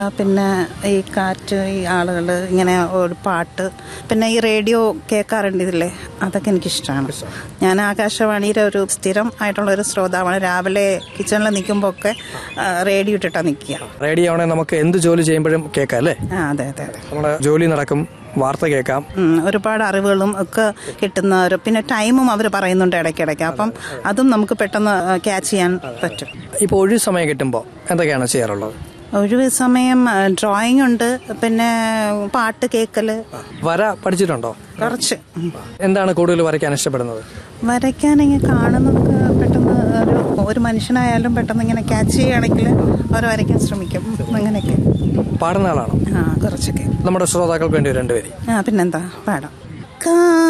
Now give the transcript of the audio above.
ആ, പിന്നെ ഈ കാറ്റ് ഈ ആളുകൾ ഇങ്ങനെ ഒരു പാട്ട് പിന്നെ ഈ റേഡിയോ കേൾക്കാറുണ്ട് ഇതില്ലേ അതൊക്കെ എനിക്കിഷ്ടമാണ് ഞാൻ ആകാശവാണിയുടെ ഒരു സ്ഥിരം ആയിട്ടുള്ള ഒരു ശ്രോതാവാണ് രാവിലെ കിച്ചണിൽ നിൽക്കുമ്പോൾ ഒക്കെ റേഡിയോ ഇട്ടിട്ടാണ് നിൽക്കുക റേഡിയോ ആണെങ്കിൽ നമുക്ക് എന്ത് ജോലി ചെയ്യുമ്പോഴും കേൾക്കാം അല്ലേ ആ അതെ അതെ അതെ നമ്മുടെ ജോലി നടക്കും വാർത്ത കേൾക്കാം ഉം, ഒരുപാട് അറിവുകളും ഒക്കെ കിട്ടുന്ന ഒരു പിന്നെ ടൈമും അവർ പറയുന്നുണ്ട് ഇടയ്ക്കിടയ്ക്ക് അപ്പം അതും നമുക്ക് പെട്ടെന്ന് ക്യാച്ച് ചെയ്യാൻ പറ്റും ഇപ്പോൾ ഒഴിവ് സമയം കിട്ടുമ്പോൾ എന്തൊക്കെയാണ് ചെയ്യാറുള്ളത് ഒഴിവ് സമയം ഡ്രോയിങ് ഉണ്ട് പിന്നെ പാട്ട് കേൾക്കല് വര പഠിച്ചിട്ടുണ്ടോ കുറച്ച് ഉം. എന്താണ് കൂടുതൽ വരയ്ക്കാൻ ഇഷ്ടപ്പെടുന്നത് വരയ്ക്കാൻ ഇങ്ങനെ കാണുന്നതൊക്കെ പെട്ടെന്ന് ഒരു ഒരു മനുഷ്യനായാലും പെട്ടെന്ന് ഇങ്ങനെ ക്യാച്ച് ചെയ്യുകയാണെങ്കിൽ അവർ വരയ്ക്കാൻ ശ്രമിക്കും അങ്ങനെയൊക്കെ പാടുന്ന ആളാണോ ആ കുറച്ചൊക്കെ നമ്മുടെ ശ്രോതാക്കൾക്ക് വേണ്ടി രണ്ടുപേര് ആ പിന്നെന്താ പാടാം കാ